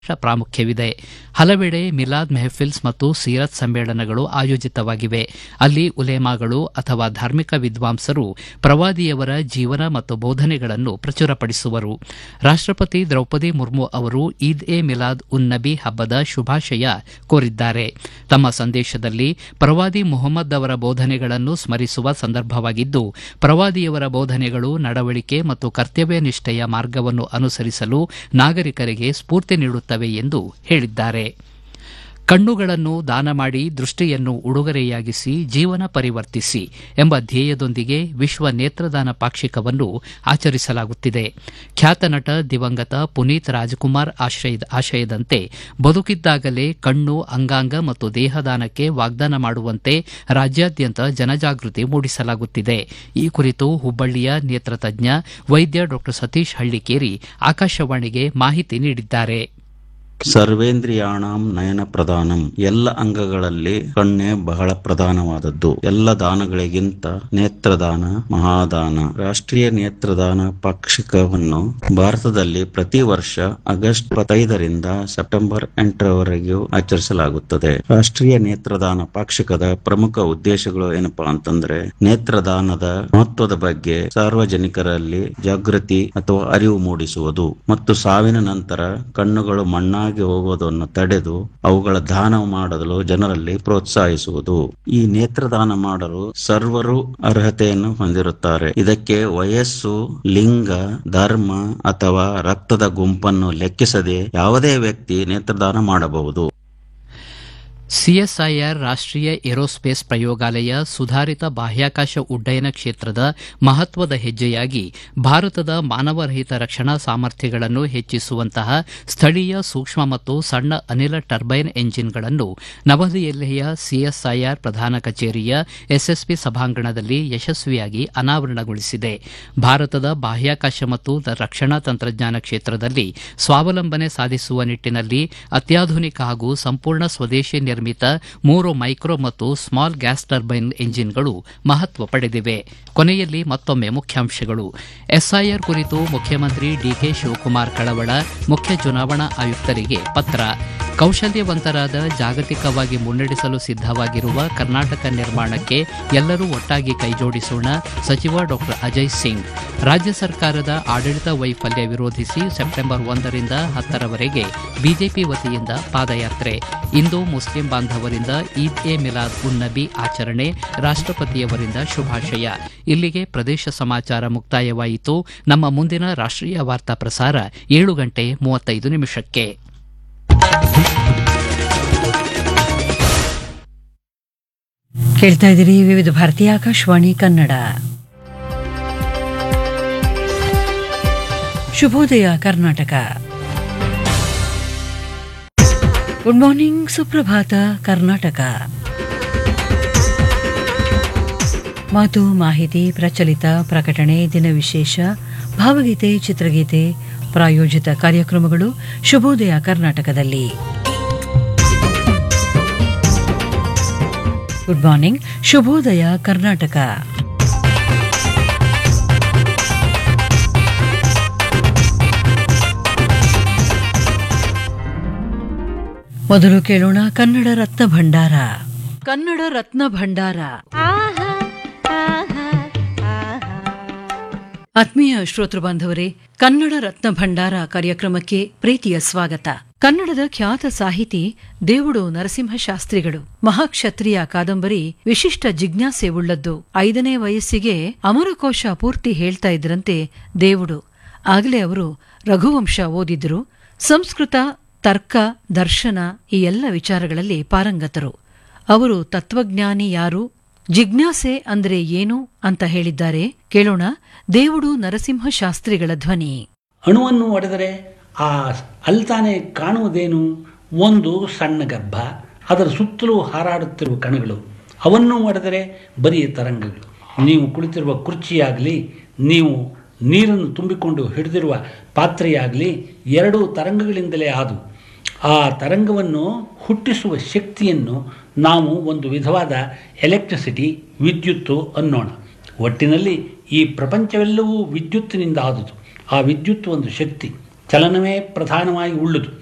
ಪ್ರಾಮುಖ್ಯವಿದೆ ಹಲವೆಡೆ ಮಿಲಾದ್ ಮೆಹಫಿಲ್ಸ್ ಮತ್ತು ಸೀರತ್ ಸಮ್ಮೇಳನಗಳು ಆಯೋಜಿತವಾಗಿವೆ ಅಲ್ಲಿ ಉಲೇಮಾಗಳು ಅಥವಾ ಧಾರ್ಮಿಕ ವಿದ್ವಾಂಸರು ಪ್ರವಾದಿಯವರ ಜೀವನ ಮತ್ತು ಬೋಧನೆಗಳನ್ನು ಪ್ರಚುರಪಡಿಸುವರು ರಾಷ್ಟಪತಿ ದ್ರೌಪದಿ ಮುರ್ಮು ಅವರು ಈದ್ ಎ ಮಿಲಾದ್ ಉನ್ ನಬಿ ಹಬ್ಬದ ಶುಭಾಶಯ ಕೋರಿದ್ದಾರೆ ತಮ್ಮ ಸಂದೇಶದಲ್ಲಿ ಪ್ರವಾದಿ ಮುಹಮ್ಮದ್ ಅವರ ಬೋಧನೆಗಳನ್ನು ಸ್ಮರಿಸುವ ಸಂದರ್ಭವಾಗಿದ್ದು ಪ್ರವಾದಿಯವರ ಬೋಧನೆಗಳು ನಡವಳಿಕೆ ಮತ್ತು ಕರ್ತವ್ಯ ನಿಷ್ಠೆಯ ಮಾರ್ಗವನ್ನು ಅನುಸರಿಸಲು ನಾಗರಿಕರಿಗೆ ಸ್ಫೂರ್ತಿ ನೀಡುತ್ತವೆ ಎಂದು ಹೇಳಿದ್ದಾರೆ ಕಣ್ಣುಗಳನ್ನು ದಾನ ಮಾಡಿ ದೃಷ್ಟಿಯನ್ನು ಉಡುಗೊರೆಯಾಗಿಸಿ ಜೀವನ ಪರಿವರ್ತಿಸಿ ಎಂಬ ಧ್ಯೇಯದೊಂದಿಗೆ ವಿಶ್ವ ನೇತ್ರದಾನ ಪಾಕ್ಷಿಕವನ್ನು ಆಚರಿಸಲಾಗುತ್ತಿದೆ ಖ್ಯಾತ ನಟ ದಿವಂಗತ ಪುನೀತ್ ರಾಜ್ಕುಮಾರ್ ಆಶಯದಂತೆ ಬದುಕಿದ್ದಾಗಲೇ ಕಣ್ಣು ಅಂಗಾಂಗ ಮತ್ತು ದೇಹದಾನಕ್ಕೆ ವಾಗ್ದಾನ ಮಾಡುವಂತೆ ರಾಜ್ಯಾದ್ಯಂತ ಜನಜಾಗೃತಿ ಮೂಡಿಸಲಾಗುತ್ತಿದೆ ಈ ಕುರಿತು ಹುಬ್ಬಳ್ಳಿಯ ನೇತ್ರತಜ್ಞ ವೈದ್ಯ ಡಾ ಸತೀಶ್ ಹಳ್ಳಿಕೇರಿ ಆಕಾಶವಾಣಿಗೆ ಮಾಹಿತಿ ನೀಡಿದ್ದಾರೆ ಸರ್ವೇಂದ್ರಿಯಾಣಂ ನಯನ ಪ್ರಧಾನಂ ಎಲ್ಲ ಅಂಗಗಳಲ್ಲಿ ಕಣ್ಣೆ ಬಹಳ ಪ್ರಧಾನವಾದದ್ದು ಎಲ್ಲ ದಾನಗಳಿಗಿಂತ ನೇತ್ರದಾನ ಮಹಾದಾನ ರಾಷ್ಟ್ರೀಯ ನೇತ್ರದಾನ ಪಾಕ್ಷಿಕವನ್ನು ಭಾರತದಲ್ಲಿ ಪ್ರತಿ ವರ್ಷ ಆಗಸ್ಟ್ ಇಪ್ಪತ್ತೈದರಿಂದ ಸೆಪ್ಟೆಂಬರ್ ಎಂಟರವರೆಗೂ ಆಚರಿಸಲಾಗುತ್ತದೆ ರಾಷ್ಟ್ರೀಯ ನೇತ್ರದಾನ ಪಾಕ್ಷಿಕದ ಪ್ರಮುಖ ಉದ್ದೇಶಗಳು ಏನಪ್ಪಾ ಅಂತಂದ್ರೆ ನೇತ್ರದಾನದ ಮಹತ್ವದ ಬಗ್ಗೆ ಸಾರ್ವಜನಿಕರಲ್ಲಿ ಜಾಗೃತಿ ಅಥವಾ ಅರಿವು ಮೂಡಿಸುವುದು ಮತ್ತು ಸಾವಿನ ನಂತರ ಕಣ್ಣುಗಳು ಮಣ್ಣಾಗಿ ಹೋಗುವುದನ್ನು ತಡೆದು ಅವುಗಳ ದಾನ ಮಾಡಲು ಜನರಲ್ಲಿ ಪ್ರೋತ್ಸಾಹಿಸುವುದು ಈ ನೇತ್ರದಾನ ಮಾಡಲು ಸರ್ವರು ಅರ್ಹತೆಯನ್ನು ಹೊಂದಿರುತ್ತಾರೆ ಇದಕ್ಕೆ ವಯಸ್ಸು ಲಿಂಗ ಧರ್ಮ ಅಥವಾ ರಕ್ತದ ಗುಂಪನ್ನು ಲೆಕ್ಕಿಸದೆ ಯಾವುದೇ ವ್ಯಕ್ತಿ ನೇತ್ರದಾನ ಮಾಡಬಹುದು ಸಿಎಸ್ಐಆರ್ ರಾಷ್ಟೀಯ ಏರೋಸ್ಪೇಸ್ ಪ್ರಯೋಗಾಲಯ ಸುಧಾರಿತ ಬಾಹ್ಯಾಕಾಶ ಉಡ್ಡಯನ ಕ್ಷೇತ್ರದ ಮಹತ್ವದ ಹೆಜ್ಜೆಯಾಗಿ ಭಾರತದ ಮಾನವರಹಿತ ರಕ್ಷಣಾ ಸಾಮರ್ಥ್ಯಗಳನ್ನು ಹೆಚ್ಚಿಸುವಂತಹ ಸ್ಥಳೀಯ ಸೂಕ್ಷ್ಮ ಮತ್ತು ಸಣ್ಣ ಅನಿಲ ಟರ್ಬೈನ್ ಎಂಜಿನ್ಗಳನ್ನು ನವದೆಹಲಿಯ ಸಿಎಸ್ಐಆರ್ ಪ್ರಧಾನ ಕಚೇರಿಯ ಎಸ್ಎಸ್ಪಿ ಸಭಾಂಗಣದಲ್ಲಿ ಯಶಸ್ವಿಯಾಗಿ ಅನಾವರಣಗೊಳಿಸಿದೆ ಭಾರತದ ಬಾಹ್ಯಾಕಾಶ ಮತ್ತು ರಕ್ಷಣಾ ತಂತ್ರಜ್ಞಾನ ಕ್ಷೇತ್ರದಲ್ಲಿ ಸ್ವಾವಲಂಬನೆ ಸಾಧಿಸುವ ನಿಟ್ಟಿನಲ್ಲಿ ಅತ್ಯಾಧುನಿಕ ಹಾಗೂ ಸಂಪೂರ್ಣ ಸ್ವದೇಶಿ ನಿರ್ಮಿತ ಮೂರು ಮೈಕ್ರೋ ಮತ್ತು ಸ್ಮಾಲ್ ಗ್ಯಾಸ್ ಟರ್ಬೈನ್ ಎಂಜಿನ್ಗಳು ಮಹತ್ವ ಪಡೆದಿವೆ ಕೊನೆಯಲ್ಲಿ ಮತ್ತೊಮ್ಮೆ ಮುಖ್ಯಾಂಶಗಳು ಎಸ್ಐಆರ್ ಕುರಿತು ಮುಖ್ಯಮಂತ್ರಿ ಡಿಕೆ ಶಿವಕುಮಾರ್ ಕಳವಳ ಮುಖ್ಯ ಚುನಾವಣಾ ಆಯುಕ್ತರಿಗೆ ಪತ್ರ ಕೌಶಲ್ಯವಂತರಾದ ಜಾಗತಿಕವಾಗಿ ಮುನ್ನಡೆಸಲು ಸಿದ್ದವಾಗಿರುವ ಕರ್ನಾಟಕ ನಿರ್ಮಾಣಕ್ಕೆ ಎಲ್ಲರೂ ಒಟ್ಟಾಗಿ ಕೈಜೋಡಿಸೋಣ ಸಚಿವ ಡಾ ಅಜಯ್ ಸಿಂಗ್ ರಾಜ್ಯ ಸರ್ಕಾರದ ಆಡಳಿತ ವೈಫಲ್ಯ ವಿರೋಧಿಸಿ ಸೆಪ್ಟೆಂಬರ್ ಒಂದರಿಂದ ಹತ್ತರವರೆಗೆ ಬಿಜೆಪಿ ವತಿಯಿಂದ ಪಾದಯಾತ್ರೆ ಇಂದು ಮುಸ್ಲಿಂ ಬಾಂಧವರಿಂದ ಈದ್ ಎ ಮಿಲಾದ್ ಉನ್ ನಬಿ ಆಚರಣೆ ರಾಷ್ಟಪತಿಯವರಿಂದ ಶುಭಾಶಯ ಇಲ್ಲಿಗೆ ಪ್ರದೇಶ ಸಮಾಚಾರ ಮುಕ್ತಾಯವಾಯಿತು ನಮ್ಮ ಮುಂದಿನ ರಾಷ್ಟೀಯ ವಾರ್ತಾ ಪ್ರಸಾರ ಏಳು ಗಂಟೆ ಮೂವತ್ತೈದು ನಿಮಿಷಕ್ಕೆ ಕೇಳ್ತಾ ಇದ್ದೀರಿ ವಿವಿಧ ಭಾರತೀಯ ಆಕಾಶವಾಣಿ ಕನ್ನಡ ಶುಭೋದಯ ಕರ್ನಾಟಕ ಗುಡ್ ಮಾರ್ನಿಂಗ್ ಸುಪ್ರಭಾತ ಕರ್ನಾಟಕ ಮಾತು ಮಾಹಿತಿ ಪ್ರಚಲಿತ ಪ್ರಕಟಣೆ ದಿನ ವಿಶೇಷ ಭಾವಗೀತೆ ಚಿತ್ರಗೀತೆ ಪ್ರಾಯೋಜಿತ ಕಾರ್ಯಕ್ರಮಗಳು ಶುಭೋದಯ ಕರ್ನಾಟಕದಲ್ಲಿ ಗುಡ್ ಮಾರ್ನಿಂಗ್ ಶುಭೋದಯ ಕರ್ನಾಟಕ ಮೊದಲು ಕೇಳೋಣ ಕನ್ನಡ ರತ್ನ ಭಂಡಾರ ಕನ್ನಡ ರತ್ನ ಭಂಡಾರ ಆತ್ಮೀಯ ಶ್ರೋತೃ ಬಾಂಧವರೇ ಕನ್ನಡ ರತ್ನ ಭಂಡಾರ ಕಾರ್ಯಕ್ರಮಕ್ಕೆ ಪ್ರೀತಿಯ ಸ್ವಾಗತ ಕನ್ನಡದ ಖ್ಯಾತ ಸಾಹಿತಿ ದೇವುಡು ನರಸಿಂಹಶಾಸ್ತ್ರಿಗಳು ಮಹಾಕ್ಷತ್ರಿಯ ಕಾದಂಬರಿ ವಿಶಿಷ್ಟ ಜಿಜ್ಞಾಸೆ ಉಳ್ಳದ್ದು ಐದನೇ ವಯಸ್ಸಿಗೆ ಅಮರಕೋಶ ಪೂರ್ತಿ ಹೇಳ್ತಾ ಇದ್ರಂತೆ ದೇವುಡು ಆಗಲೇ ಅವರು ರಘುವಂಶ ಓದಿದ್ರು ಸಂಸ್ಕೃತ ತರ್ಕ ದರ್ಶನ ಈ ಎಲ್ಲ ವಿಚಾರಗಳಲ್ಲಿ ಪಾರಂಗತರು ಅವರು ತತ್ವಜ್ಞಾನಿ ಯಾರು ಜಿಜ್ಞಾಸೆ ಅಂದ್ರೆ ಏನು ಅಂತ ಹೇಳಿದ್ದಾರೆ ಕೇಳೋಣ ದೇವುಡು ನರಸಿಂಹಶಾಸ್ತ್ರಿಗಳ ಧ್ವನಿ ಅಣುವನ್ನು ಒಡೆದರೆ ಆ ಅಲ್ತಾನೆ ಕಾಣುವುದೇನು ಒಂದು ಸಣ್ಣ ಗರ್ಭ ಅದರ ಸುತ್ತಲೂ ಹಾರಾಡುತ್ತಿರುವ ಕಣಗಳು ಅವನ್ನು ಒಡೆದರೆ ಬರೀ ತರಂಗಗಳು ನೀವು ಕುಳಿತಿರುವ ಕುರ್ಚಿಯಾಗಲಿ ನೀವು ನೀರನ್ನು ತುಂಬಿಕೊಂಡು ಹಿಡಿದಿರುವ ಪಾತ್ರೆಯಾಗಲಿ ಎರಡೂ ತರಂಗಗಳಿಂದಲೇ ಆದು ಆ ತರಂಗವನ್ನು ಹುಟ್ಟಿಸುವ ಶಕ್ತಿಯನ್ನು ನಾವು ಒಂದು ವಿಧವಾದ ಎಲೆಕ್ಟ್ರಿಸಿಟಿ ವಿದ್ಯುತ್ತು ಅನ್ನೋಣ ಒಟ್ಟಿನಲ್ಲಿ ಈ ಪ್ರಪಂಚವೆಲ್ಲವೂ ವಿದ್ಯುತ್ತಿನಿಂದ ಆದುದು ಆ ವಿದ್ಯುತ್ ಒಂದು ಶಕ್ತಿ ಚಲನವೇ ಪ್ರಧಾನವಾಗಿ ಉಳ್ಳುದು